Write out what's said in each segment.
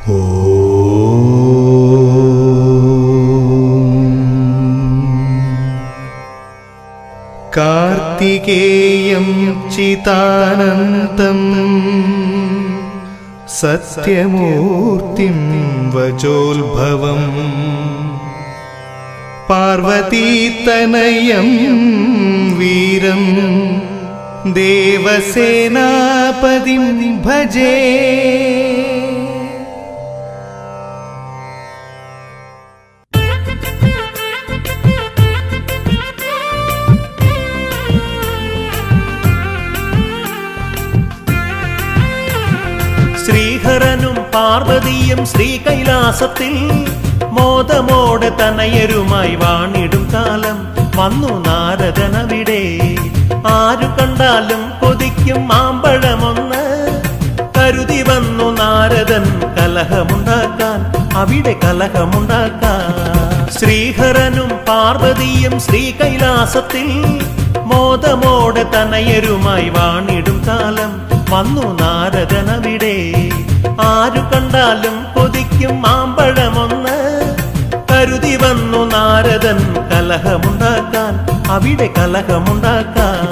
कार्तिकेयं चितानन्तम् सत्यमूर्तिं वचोद्भवम् पार्वतीतनयं वीरं देवसेनापदिं भजे ശ്രീഹരനും പാർവതിയും ശ്രീകൈലാസത്തിൽ മോദമോടെ തനയരുമായി വാണിടും കാലം വന്നു നാരദനവിടെ ആരു കണ്ടാലും കൊതിക്കും മാമ്പഴമൊന്ന് കരുതി വന്നു നാരദൻ കലഹമുണ്ടാക്കാൻ അവിടെ കലഹമുണ്ടാക്കാൻ ശ്രീഹരനും പാർവതിയും ശ്രീകൈലാസത്തിൽ മോദമോടെ തനയരുമായി വാണിടും കാലം വന്നു നാരദനവിടെ ആരു കണ്ടാലും കൊതിക്കും മാമ്പഴമൊന്ന് കരുതി വന്നു നാരദൻ കലഹമുണ്ടാക്കാൻ അവിടെ കലഹമുണ്ടാക്കാൻ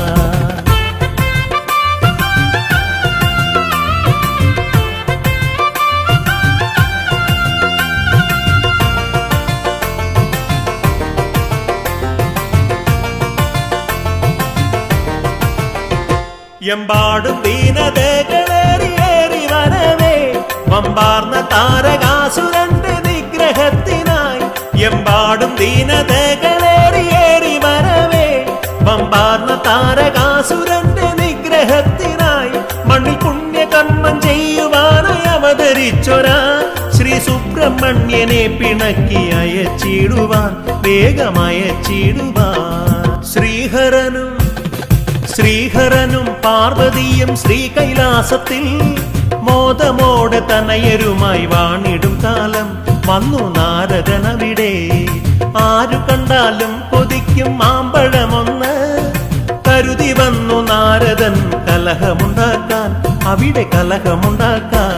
എമ്പാടും ദീനതകളേറിയേറി വരവേ വമ്പാർന്ന താരകാസുരന്റെ നിഗ്രഹത്തിനായി എമ്പാടും ദീനതകളേറിയേറി വരവേ വമ്പാർന്ന താരകാസുരന്റെ നിഗ്രഹത്തിനായി മണ്ണിൽ പുണ്യകർമ്മം ചെയ്യുവാനായി അവതരിച്ചൊരാ ശ്രീ സുബ്രഹ്മണ്യനെ പിണക്കി അയച്ചിടുവാൻ വേഗമയച്ചിടുവാൻ ശ്രീഹരനും ശ്രീഹരനും പാർവതിയും ശ്രീകൈലാസത്തിൽ മോദമോടെ തനയരുമായി വാണിടും കാലം വന്നു നാരദനവിടെ ആരു കണ്ടാലും കൊതിക്കും മാമ്പഴമൊന്ന് കരുതി വന്നു നാരദൻ കലഹമുണ്ടാക്കാൻ അവിടെ കലഹമുണ്ടാക്കാൻ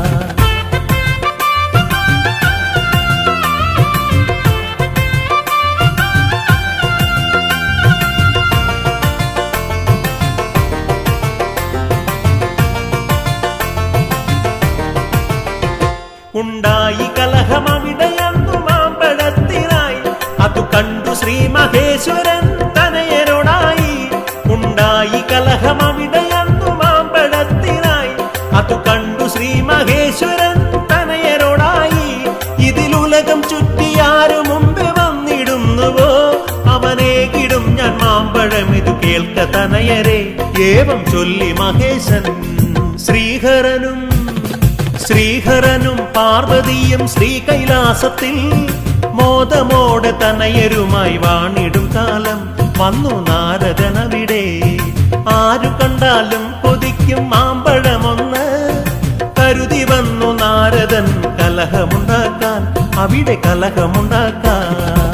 ഉണ്ടായി കലഹമവിടയന്നു മാമ്പഴത്തിനായി അതു കണ്ടു ശ്രീ മഹേശ്വരൻ തനയനോടായി ഉണ്ടായി കലഹമവിടയന്നു മാമ്പഴത്തിനായി അതു കണ്ടു ശ്രീ മഹേശ്വരൻ തനയനോടായി ഇതിലുലകം ചുറ്റിയാരു മുമ്പ് വന്നിടുന്നുവോ അവനേകിടും ഞാൻ മാമ്പഴം ഇത് കേൾക്ക തനയരെ ഏവം ചൊല്ലി മഹേശൻ ശ്രീഹരനും ശ്രീഹരനും പാർവതിയും ശ്രീകൈലാസത്തിൽ മോദമോടെ തനയരുമായി വാണിടും കാലം വന്നു നാരദനവിടെ ആരു കണ്ടാലും കൊതിക്കും മാമ്പഴമൊന്ന് കരുതി വന്നു നാരദൻ കലഹമുണ്ടാക്കാൻ അവിടെ കലഹമുണ്ടാക്കാൻ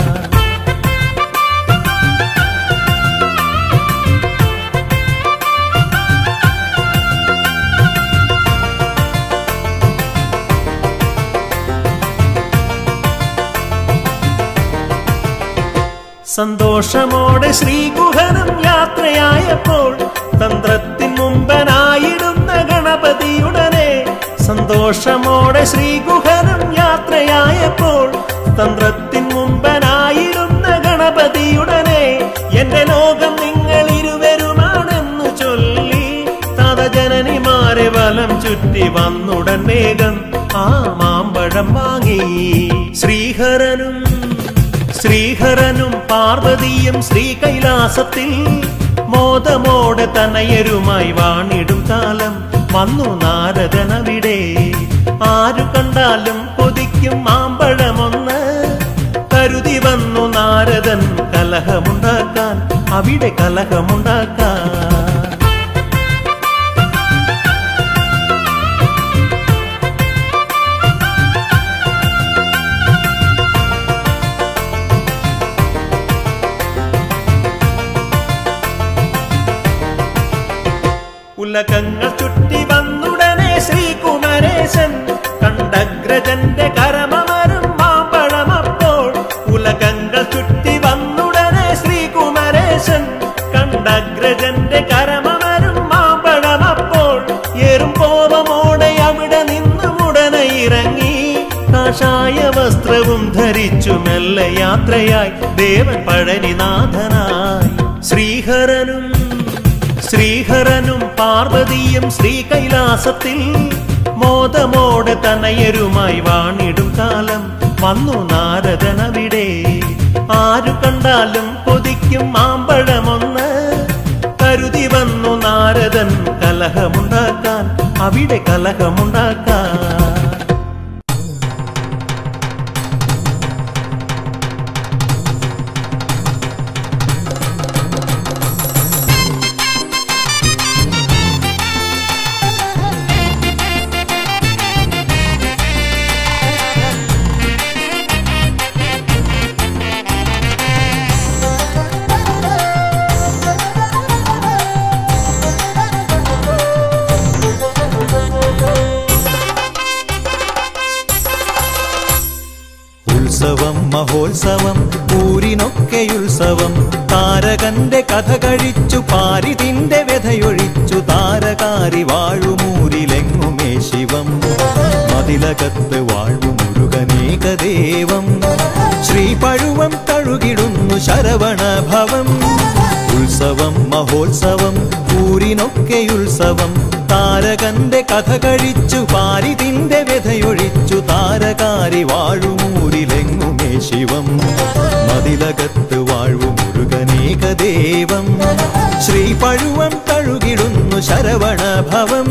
സന്തോഷമോടെ ശ്രീകുഹനും യാത്രയായപ്പോൾ തന്ത്രത്തിൻ മുമ്പനായിടുന്ന ഗണപതിയുടനെ സന്തോഷമോടെ ശ്രീകുഹനും യാത്രയായപ്പോൾ തന്ത്രത്തിൻ മുമ്പനായിടുന്ന ഗണപതിയുടനെ എന്റെ ലോകം നിങ്ങൾ ഇരുവരുമാണെന്നു ചൊല്ലി തതജനനിമാരെ വലം ചുറ്റി വന്നുടൻ വേഗം ആ മാമ്പഴം വാങ്ങി ശ്രീഹരനും ശ്രീഹരനും പാർവതിയും ശ്രീകൈലാസത്തിൽ മോദമോടെ തനയരുമായി വാണിടും കാലം വന്നു നാരദനവിടെ ആരു കണ്ടാലും കൊതിക്കും മാമ്പഴമൊന്ന് കരുതി വന്നു നാരദൻ കലഹമുണ്ടാക്കാൻ അവിടെ കലഹമുണ്ടാക്കാൻ ഉലകങ്ങൾ ചുറ്റി വന്നുടനെ ശ്രീകുമരേശൻ കണ്ടഗ്ര കാഷായ വസ്ത്രവും ധരിച്ചു മെല്ലെ യാത്രയായി ദേവൻ പഴനിനാഥനായി ശ്രീഹരനും ശ്രീഹരനും പാർവതിയും ശ്രീ കൈലാസത്തിൽ മോദമോടെ തനയരുമായി വാണിടും കാലം വന്നു നാരദനവിടെ ആരു കണ്ടാലും കൊതിക്കും മാമ്പഴമൊന്ന് കരുതി വന്നു നാരദൻ കലഹമുണ്ടാക്കാൻ അവിടെ കലഹമുണ്ടാക്കാൻ ഉത്സവം മഹോത്സവം ഊരിനൊക്കെയുത്സവം താരകന്റെ കഥ കഴിച്ചു പാരിതിന്റെ വ്യഥയൊഴിച്ചു താരകാരി വാഴുമൂരിലെങ്ങുമേ ശിവം മതിലകത്ത് വാഴുമുരുകനേകദേവം ശ്രീപഴുവം തഴുകിടുന്നു ശരവണഭവം ഉത്സവം മഹോത്സവം ഊരിനൊക്കെയുത്സവം താരകന്റെ കഥ കഴിച്ചു പാരിതിന്റെ വ്യഥയൊഴിച്ചു താരകാരി വാഴുമൂരിലെങ്ങുമേ ശിവം മതിലകത്ത് വാഴുമുരുകനേകദേവം ശ്രീപഴുവം തഴുകിടുന്നു ശരവണഭവം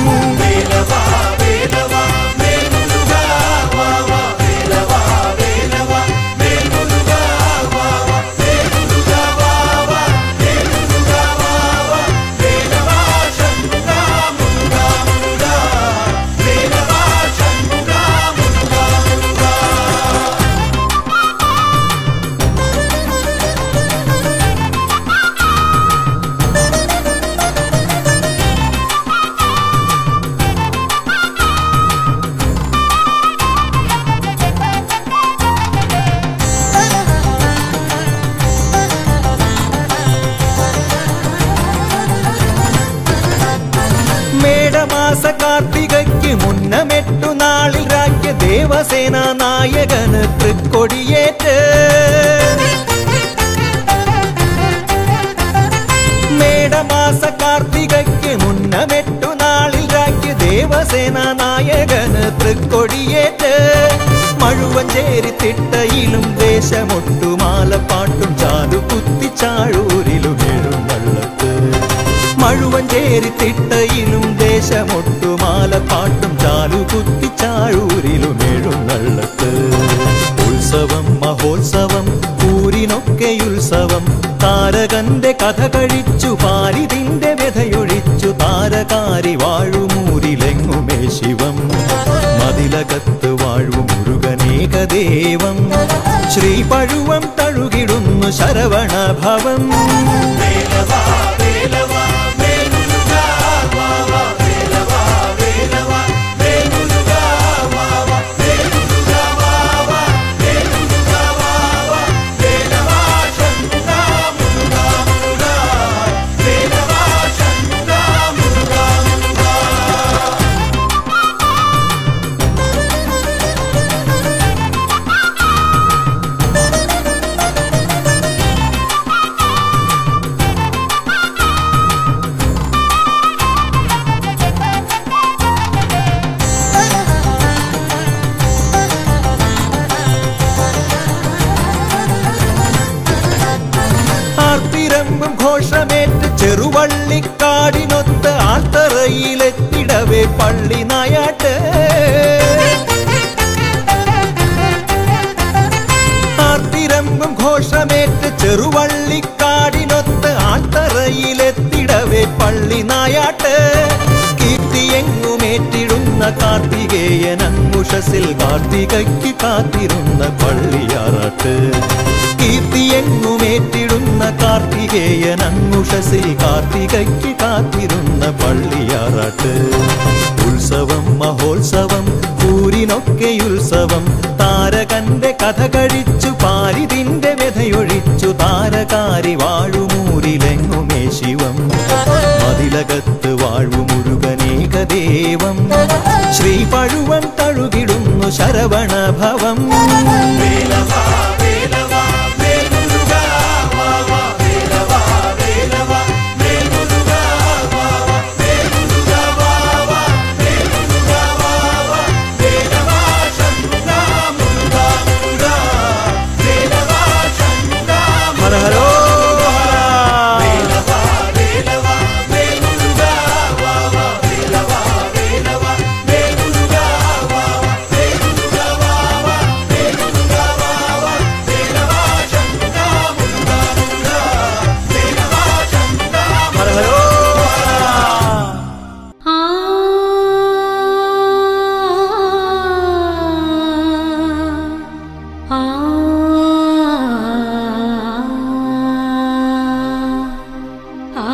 മേടമാസ കാർത്തികയ്ക്ക് മുന്നമെട്ടു നാളിൽ രാജ്യ ദേവസേന നായകന് തൃക്കൊടിയേറ്റ് മേടമാസ കാർത്തികയ്ക്ക് മുന്നമെട്ടു നാളിൽ രാജ്യ ദേവസേന നായകന് തൃക്കൊടിയേറ്റ് മഴുവഞ്ചേരി തിട്ടയിലും ദേശമൊട്ടുമാലപ്പാട്ടും ചാലു കുത്തിച്ചാഴൂരിലും എഴുന്നള്ളത്ത് മഴുവഞ്ചേരി തിട്ടയിലും ദേശമൊട്ടുമാലപ്പാട്ടും ചാലു കുത്തിച്ചാഴൂരിലും എഴുന്നള്ളത്ത് ഉത്സവം മഹോത്സവം ഊരിനൊക്കെയുത്സവം താരകന്റെ കഥ കഴിച്ചു പാരിതിന്റെ വ്യഥയൊഴിച്ചു താരകാരി വാഴുമൂരിലെങ്ങുമേ ശിവം മതിലകത്ത് വാഴുമുരുകനേകദേവം ശ്രീപഴുവം തഴുകിടുന്നു ശരവണഭവം ആർത്തിരമ്പും ഘോഷമേറ്റ് ചെറുവള്ളിക്കാടിനൊത്ത് ആൾത്തറയിലെത്തിടവേ പള്ളി നായാട്ട് ആർത്തിരമ്പും ഘോഷമേറ്റ് ചെറുവള്ളിക്കാടിനൊത്ത് ആൾത്തറയിലെത്തിടവേ പള്ളി നായാട്ട് കീർത്തിയെങ്ങുമേറ്റിടുന്ന കാർത്തികേയൻ അങ്കുഷസിൽ കാർത്തികയ്ക്ക് കാത്തിരുന്ന പള്ളിയാറാട്ട് കീർത്തിയെങ്ങുമേറ്റിടുന്ന കാർത്തികേയൻ അങ്കുഷസിൽ കാർത്തികയ്ക്ക് കാത്തിരുന്ന പള്ളിയാറാട്ട് ഉത്സവം മഹോത്സവം ഊരിനൊക്കെയുത്സവം താരകന്റെ കഥ കഴിച്ചു പാരിതിന്റെ വ്യഥയൊഴിച്ചു താരകാരി വാഴുമൂരിലെങ്ങുമേ ശിവം മതിലകത്ത് വാഴുമുരുകനേകദേവം ശ്രീപഴുവൻ തഴുകിടുന്നു ശരവണ ഭവം ഹര ഹരോ ഹര ഹരോ ആ ആ ആ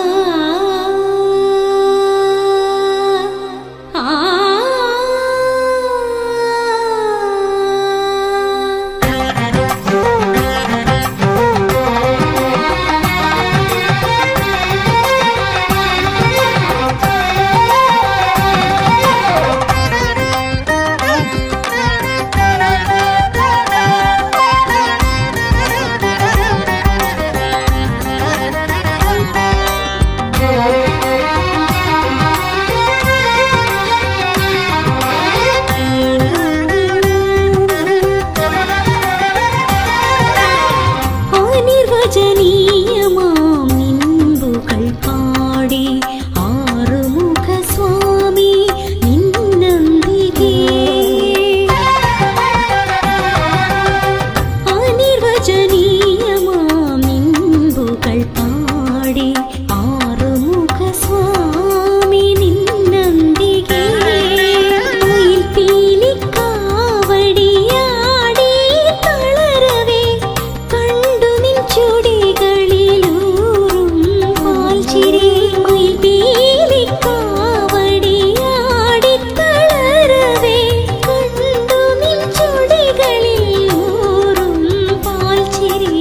അനിർവചനീയമാം നിൻപുകൾ പാടി ആറുമുഖ സ്വാമി നിന്നന്തികേ അനിർവചനീയമാം നിൻപുകൾ പാടി ആറുമുഖ സ്വാമി നിന്നന്തികേ പീലിക്കാവടിയാടി തളരവേ കണ്ടു നിൻ ചുടികളിലൂറും പാൽച്ചിരി പീലിക്കാവടിയാടി തളരവേ കണ്ടു നിൻ ചുടികളിലൂറും പാൽച്ചിരി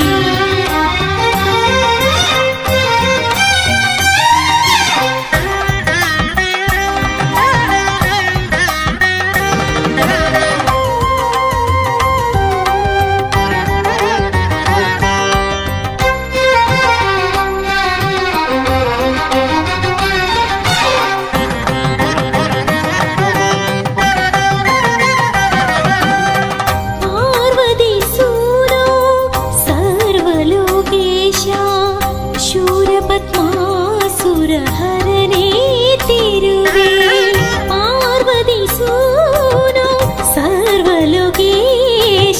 പാർവതി സൂരോ സർവലോകേശ ശൂരപത്മാസുരഹരനേ തിരുവേ പാർവതി സൂരോ സർവലോകേശ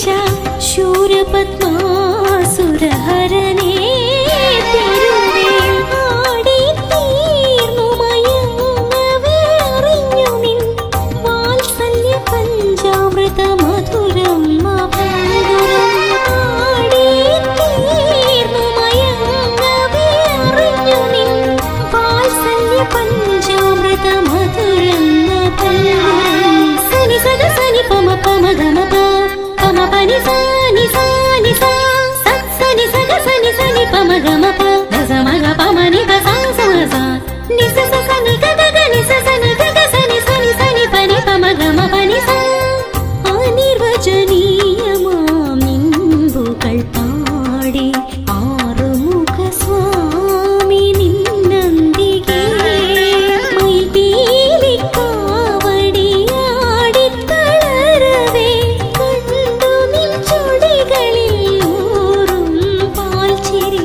ശൂരപത്മാസുരഹരനേ തിരുവേ ആടി തീർന്നു മയങ്ങവേ അറിഞ്ഞു നിൻ വാത്സല്യ പഞ്ചാമൃത മധുരം മധുരം ആടി തീർന്നു മയങ്ങവേ അറിഞ്ഞു നിൻ വാത്സല്യ പഞ്ചാമൃത മധുരം മധുരം സനി സഗ സനി പമ പമ ഗമ പ പമ പനി സാനി സാനി സാ സത് സനി സഗ സനി സനി പമ ഗമ പ ദസ മഗ പമ നി ഗ സ സ സ നി സ സ സ നി ഗ ഗ ഗ നി സ സ നി ഗ ഗ സ നി സ നി സ നി പ നി പമ ഗമ പ നി സ അനിർവചനീയമാം നിൻപുകൾ പാടി ആറുമുഖ സ്വാമി നിന്നന്തികേ മയിൽപീലിക്കാവടിയാടി തളരവേ കണ്ടു നിൻ ചുടികളിൽ ഊറും പാൽച്ചിരി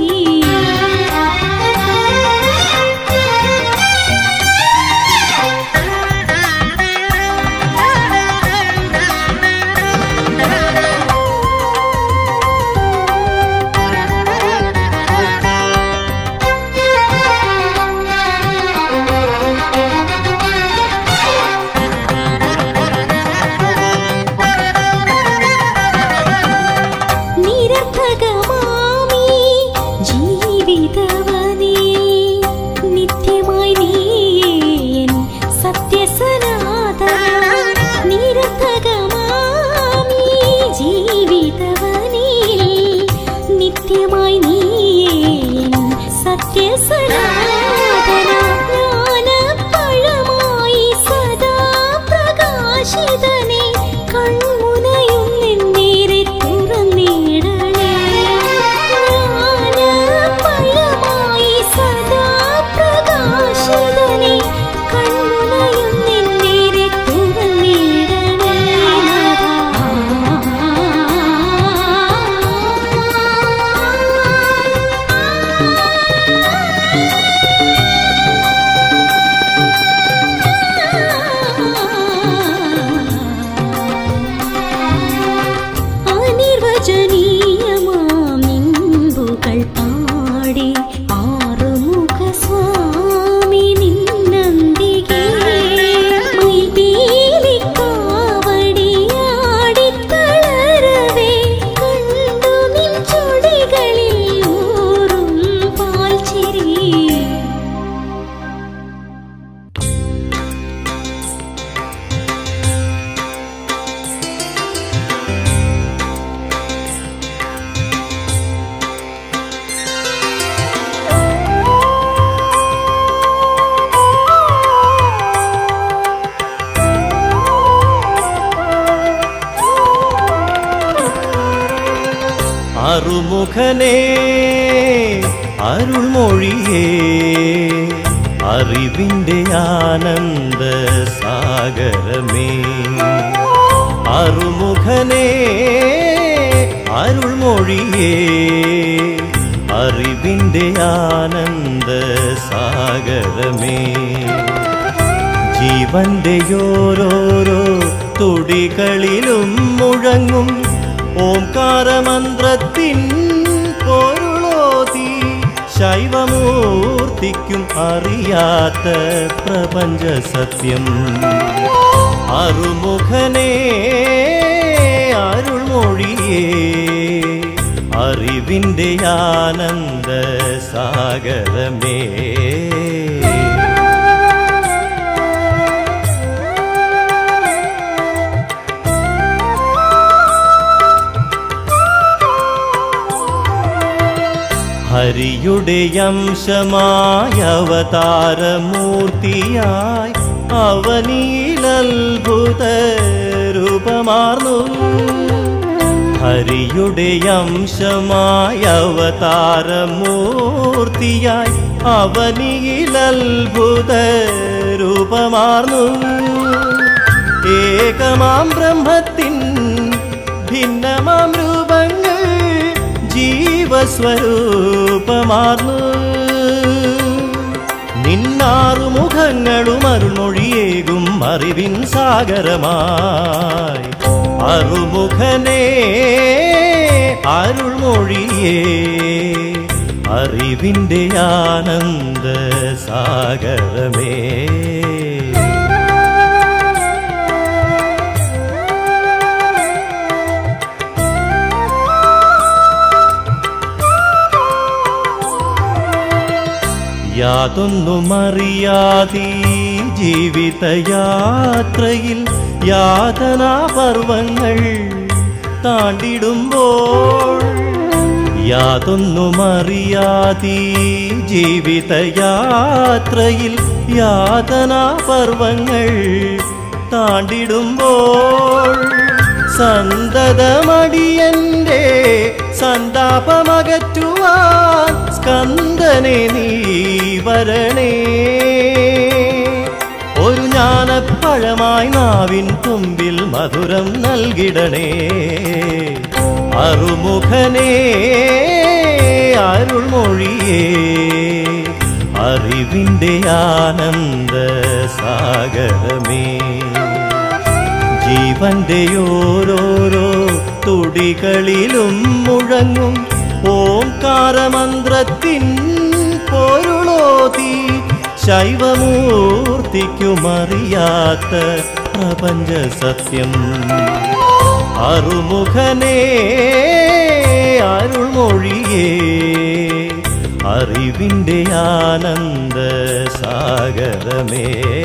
നിരർത്ഥകമാമീ ജീവിതവനേ നിത്യമായി നീയൻ സത്യസനാതന നിരർത്ഥകമാമീ ജീവിതവനേ നിത്യമായി നീയൻ സത്യസനാതന ജ്ഞാനപ്പഴമായി സദാ പ്രകാശിതനെ അറുമുഖനേ അരുൾമൊഴിയേ അറിവിൻ്റെ ആനന്ദ സാഗരമേ അറുമുഖനേ അരുൾമൊഴിയേ അറിവിൻ്റെ ആനന്ദ സാഗരമേ ജീവന്റെ ഓരോരോ തുടികളിലും മുഴങ്ങും ഓംകാരമന്ത്രത്തിൻ പൊരുളോതി ശൈവമൂർത്തിക്കും അറിയാത്ത പ്രപഞ്ച സത്യം അറുമുഖനേ അരുൾമൊഴിയേ അറിവിൻ്റെ ആനന്ദ സാഗരമേ ഹരിയുടെ അംശമായ അവതാരമൂർത്തിയായി അവനീലത്ഭുത രൂപമാർന്നു ഹരിയുടെ അംശമായ അവതാരമൂർത്തിയായി അവനീലത്ഭുത രൂപമാർന്നു ഏകമാം ബ്രഹ്മത്തിൻ ഭിന്നമാം രൂപങ്ങൾ ജീവസ്വരൂപമാർന്നു നിന്നാറു മുഖങ്ങളും അരുൾമൊഴിയേകും അറിവിൻ സാഗരമായി അറുമുഖനേ അരുൾമൊഴിയേ അറിവിൻ്റെ ആനന്ദ സാഗരമേ യാതൊന്നുമറിയാതീ ജീവിതയാത്രയിൽ യാതനാ പർവങ്ങൾ താണ്ടിടുമ്പോൾ യാതൊന്നുമറിയാതീ ജീവിതയാത്രയിൽ യാതനാ പർവങ്ങൾ താണ്ടിടുമ്പോൾ സന്തതമടിയന്റെ സന്താപമകറ്റുവാൻ സ്കന്ദനെ നീ വരണേ ഒരു ജ്ഞാനപ്പഴമായി നാവിൻ തുമ്പിൽ മധുരം നൽകിടണേ അറുമുഖനേ അരുൾമൊഴിയേ അറിവിൻ്റെ ആനന്ദ സാഗരമേ ജീവന്റെ ഓരോരോ തുടികളിലും മുഴങ്ങും ഓംകാരമന്ത്രത്തിൻ പൊരുളോതി ശൈവമൂർത്തിക്കുമറിയാത്ത പ്രപഞ്ച സത്യം അറുമുഖനേ അരുൾമൊഴിയേ അറിവിൻ്റെ ആനന്ദ സാഗരമേ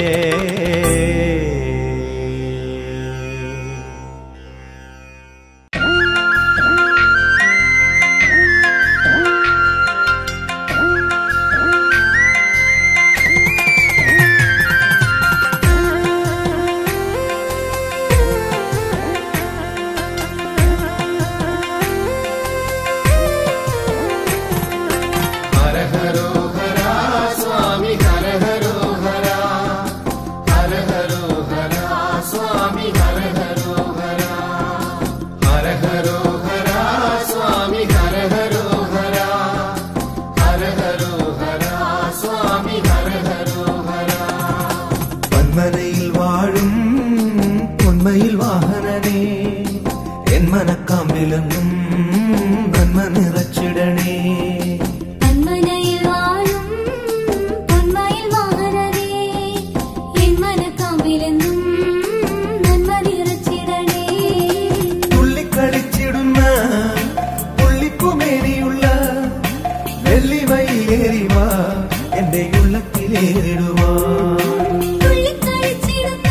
പന്മനയിൽ വാഴും പൊന്മയിൽ വാഹനനേ എൻ മനക്കാമ്പിലെന്നും നന്മ നിറച്ചിടണേ തന്മനയിൽ വാഴും പൊന്മയിൽ വാഹനനേ എൻ മനക്കാമ്പിലെന്നും നന്മ നിറച്ചിടണേ തുള്ളിക്കളിച്ചിടുന്ന പുള്ളിക്കുമേനിയുള്ള വെള്ളിമയിലേറിവാ എന്റെ ഉള്ളത്തിലേറിടുവാ തുള്ളിക്കളിച്ചിടുന്ന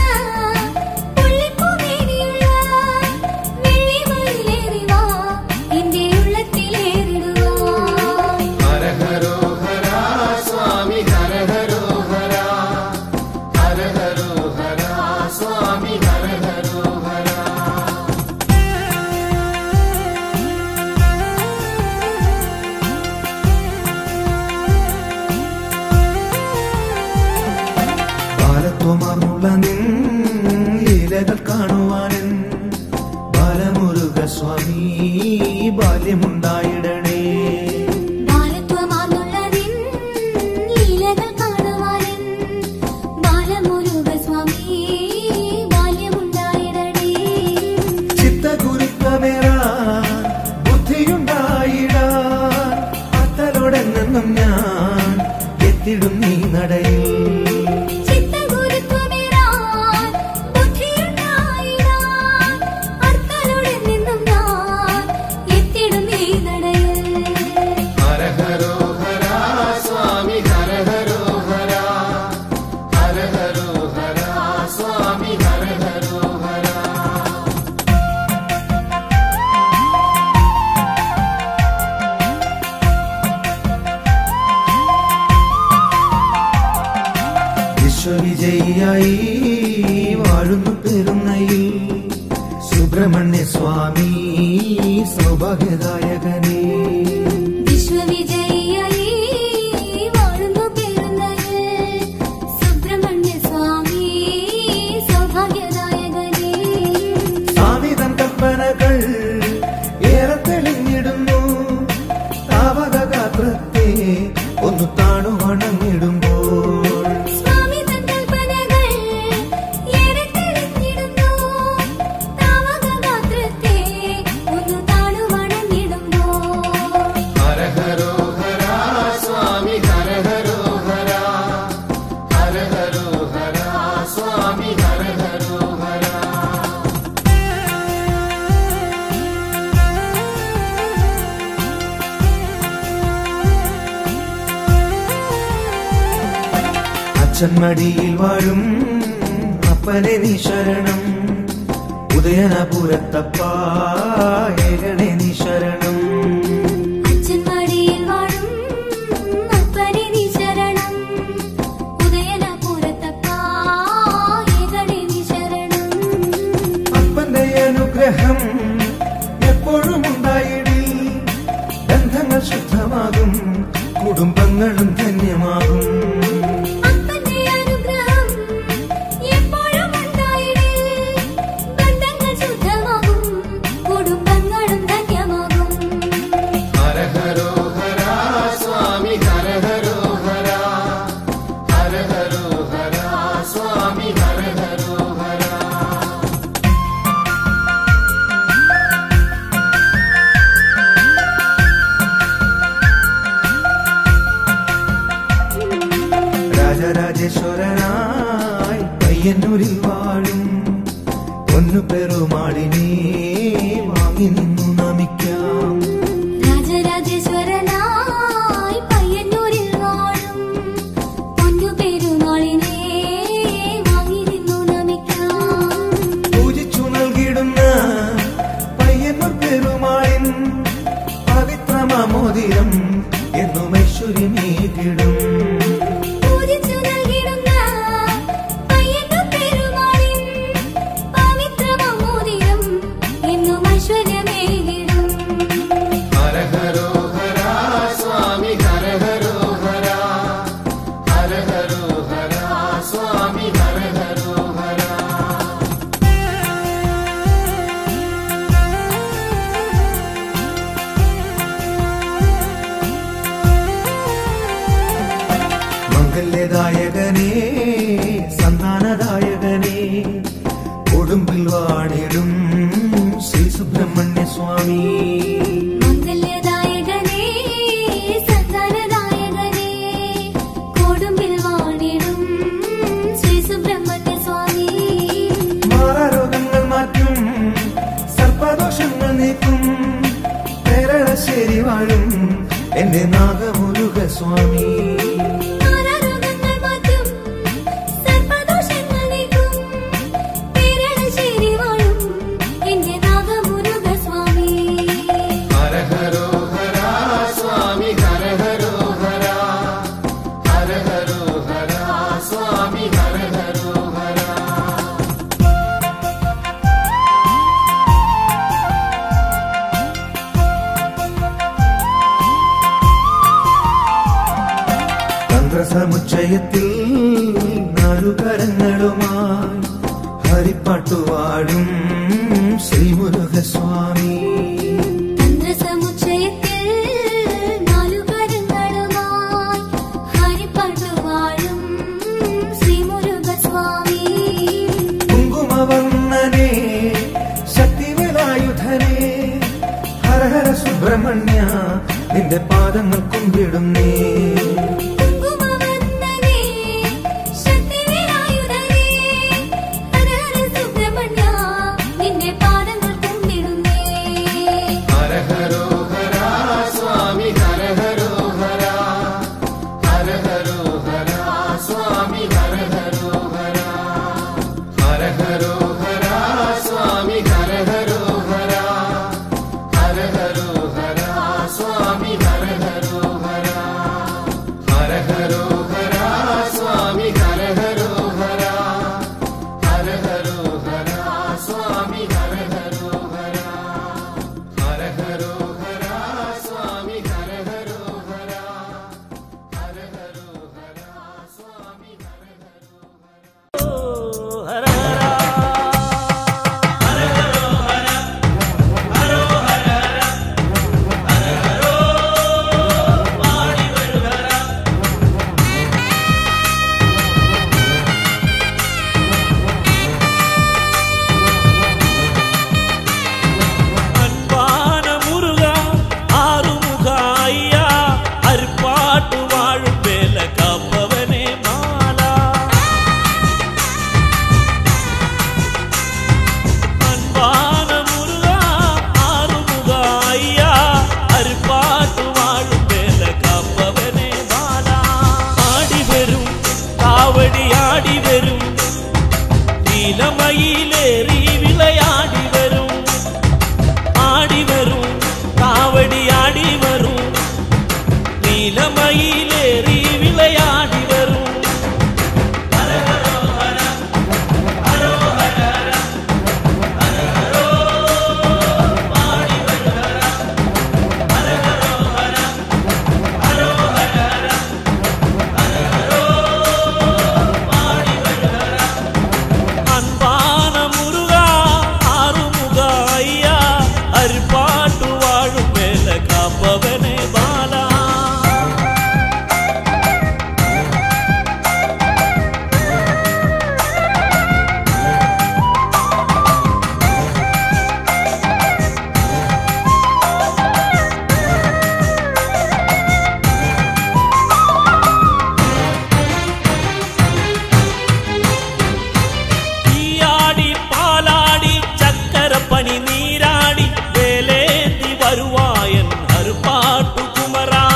പുള്ളിപ്പൂമേനിയുള്ള വെള്ളിമയിലേറി വാ, എന്റെ ഉള്ളത്തിലേറി ലീലകൾ കാണുവാനൻ ബാലമുരുക സ്വാമി ബാല്യമുണ്ടായിടണേ ബാലത്വമാർന്നുള്ളതിൻ ലീലകൾ കാണുവാനും ബാലമുരുക സ്വാമി ബാല്യമുണ്ടായിടണേ ചിത്തഗുരുത്വമേറാൻ ബുദ്ധിയുണ്ടായിടാൻ അത്തലോടെന്നും ഞാൻ എത്തിടും നീ നടയിൽ ചിത്തഗുരുത്വമേറാൻ ബുദ്ധിയുണ്ടായിടാൻ അർത്ഥലോടെ നിന്നും ഞാൻ എത്തിടും ഈ നടയിൽ ഹര ഹരോ ഹര സ്വാമി ഹര ഹരോ ഹര ഹര ഹരോ ഹര സ്വാമി ഹര ഹരോ ഹര വിശ്വവിജയിയായി വാഴുന്നു പെരുന്നയിൽ സുബ്രഹ്മണ്യ സ്വാമി സൗഭാഗ്യദായകനേ വിശ്വവിജയിയായി വാഴുന്നു പെരുന്നയിൽ സുബ്രഹ്മണ്യ സ്വാമി സൗഭാഗ്യദായകനേ സ്വാമി തൻ കൽപ്പനകൾ ഏറെ തെളിഞ്ഞിടുന്നു താവക ഗാത്രത്തെ ഒന്ന് താണു വണങ്ങിടുമ്പോൾ സ്വാമി തൻ കൽപ്പനകൾ ഏറെ തെളിഞ്ഞിടുന്നു താവകഗാത്രത്തെ ഒന്നു താണു വണങ്ങിടുമ്പോൾ ഹര ഹരോ ഹര സ്വാമി ഹര ഹരോ ഹര ഹര ഹരോ ഹര സ്വാമി ഹര ഹരോ ഹര അച്ഛൻ മടിയിൽ വാഴും അപ്പനെ നീ ശരണം ഉദയനപുരത്തപ്പ ഏകണേ നീ ശരണം അച്ഛൻ മടിയിൽ വാഴും അപ്പനെ നീ ശരണം ഉദയനപുരത്തപ്പ ഏകടേ നീ ശരണം അപ്പന്റെ അനുഗ്രഹം എപ്പോഴും ഉണ്ടായിടി ബന്ധങ്ങൾ ശുദ്ധമാകും കുടുംബങ്ങളും ധന്യമാകും അപ്പന്റെ അനുഗ്രഹം എപ്പോഴും ഉണ്ടായിടേ ബന്ധങ്ങൾ ശുദ്ധമാകും കുടുംബങ്ങളും ധന്യമാകും ഹര ഹരോ ഹര സ്വാമി ഹര ഹരോ ഹര ഹര ഹരോ ഹര സ്വാമി ഹര ഹരോ ഹര രാജരാജേശ്വരനായി പയ്യന്നൂരിൽ വാഴും പൊന്നു പെരുമാളിനെ വാങ്ങി നിന്നു നമിക്കാം രാജരാജേശ്വരനായി പയ്യന്നൂരിൽ വാഴും പൊന്നു പെരുമാളിനെ വാങ്ങി നിന്നു നമിക്കാം പൂജിച്ചു നൽകിടുന്ന പയ്യന്നൂർ പെരുമാളിൻ പവിത്രമാമോദിരം എന്നും ഐശ്വര്യമേകിടും പൂജിച്ചു നൽകിടുന്ന പയ്യന്നൂർ പെരുമാളിൻ പവിത്രമോതിരം എന്നും ഐശ്വര്യമേകിടും ഹര ഹരോ ഹര സ്വാമി ഹര ഹരോ ഹര ഹര ഹരോ ഹര സ്വാമി ഹര ഹരോ ഹര മംഗല്യദായകനേ സന്താനദായകനേ കൊടുമ്പിൽ വാണിടും ശ്രീ സുബ്രഹ്മണ്യ സ്വാമി മംഗല്യദായകനേ സന്താനദായകനേ കൊടുമ്പിൽ വാണിടും ശ്രീ സുബ്രഹ്മണ്യ സ്വാമി മാറാരോഗങ്ങൾ മാറ്റും സർപ്പദോഷങ്ങൾ നീക്കും പേരളശ്ശേരി വാഴും എന്റെ നാഗമുരുക സ്വാമി മാറാരോഗങ്ങൾ മാറ്റും സർപ്പദോഷങ്ങൾ നീക്കും പേരണശ്ശേരി വാഴും എന്റെ നാഗമുരുക സ്വാമി ഹര ഹരോ ഹര സ്വാമി ഹര ഹരോ ഹര ഹര ഹരോ ഹര സ്വാമി ഹര ഹരോ ഹര തന്ത്രസമുച്ചയത്തിൽ നാലുകരങ്ങളുമായി ഹരിപ്പ ഹരിപ്പാട്ടുവാഴും ശ്രീമുരുകസ്വാമി തന്ത്രസമുച്ചയത്തിൽ നാലുകരങ്ങളുമായി ഹരിപ്പാട്ടു വാഴും ശ്രീമുരുകസ്വാമി കുങ്കുമവർണ്ണനെ ശക്തിവേലായുധനെ ഹര ഹര സുബ്രഹ്മണ്യ നിന്റെ പാദങ്ങൾ കുമ്പിടുന്നേ കുങ്കുമവന്ദനേ, ശക്തിവേലായുധനേ, ഹര ഹര സുബ്രഹ്മണ്യ, നിന്റെ പാദങ്ങൾ കുമ്പിടുന്നേ ഹര ഹരോ ഹര സ്വാമി ഹര ഹരോ ഹര ഹര ഹരോ ഹര സ്വാമി ഹര ഹരോ ഹര ഹര ഹരോ ഹര സ്വാമി ഹര ഹരോ ഹര ഹര ഹരോ ഹര സ്വാമി ഹര ഹരോ ഹര ഹര ഹരോ ഹര സ്വാമി ഹര ഹരോ ഹര ഹര ഹരോ ഹര സ്വാമി ഹര ഹരോ ഹര ഹര ഹരോ ഹര സ്വാമി ഹര ഹരോ ഹര ഹര ഹരോ ഹര സ്വാമി ഹര ഹരോ அன்பான முருகா ஆறுமுக ஐயா அருப்பாட்டு வாழும் வேல காப்பவனே மாலா அன்பான முருகா ஆறுமுக ஐயா அருப்பாட்டு வாழும் வேல காப்பவனே மாலா ஆடி வரும் காவடி ஆடி வரும் நீலமயிலேறி விளையாடி வரும் ஆடி வரும் காவடி ஆடி வரும் நீலமயிலேறி விளையாடி வரும் அன்பான முருகா ஆறுமுக ஐயா அருப்பாட்டு வாழும் மேல காப்பவனே பாலா തീയാടി പാലാടി ചക്കരപ്പനി നീരാടി വേലേന്തി വരുവായൻ അരുപ്പാട്ടു കുമരാ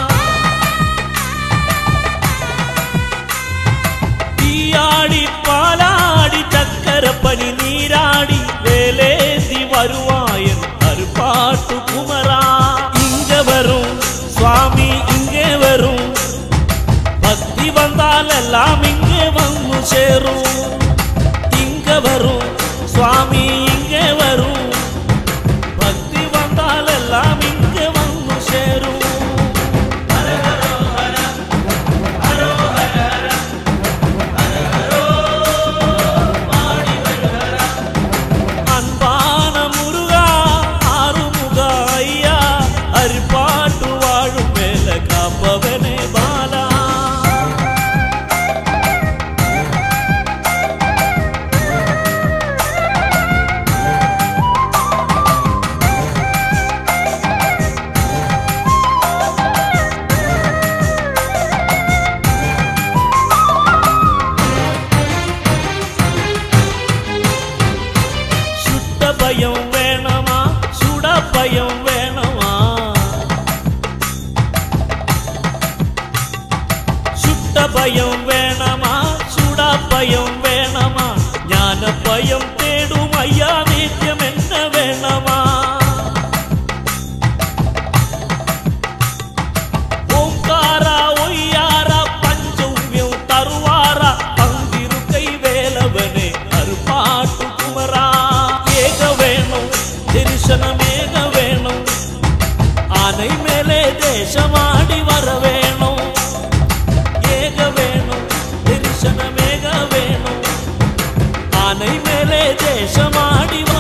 തീയാടി പാലാടി ചക്കരപ്പനി നീരാടി വേലേന്തി വരുവായൻ അരുപ്പാട്ടു കുമരാ ഇങ്ങ വരും സ്വാമി ഇങ്ങ വരും ഭക്തി വന്നാലെല്ലാം ഇങ്ങ വന്നു ചേരും இங்க வரும் சுவாமி இங்க வரும் பக்தி வந்தால் எல்லாம் இங்க வந்து சேரும் அன்பான முருகா ஆறுமுக ஐயா அரிப்பாட்டு வாழும் மேல காப்பவனே பாலா சுட்ட பயம் வேணமா சுட பயம் வேணமா சுட்ட பயம் வேணமா சுட பயம் வேணமா ஞான பயம் தேடும் ஐயா நித்தியம் என்ன வேணமா ஓங்காரா ஒய்யாரா பஞ்சவ்யம் தருவாரா பங்கிருக்கை வேலவனே அருப்பாட்டு குமரா ஏக வேணும் தரிசனமேக வேணும் ஆனை மேலே தேசமாடி வர வேணும் ஏக வேணும் தரிசனமேக வேணும் ஆனை ആനൈ മേലെ ദേശമാടി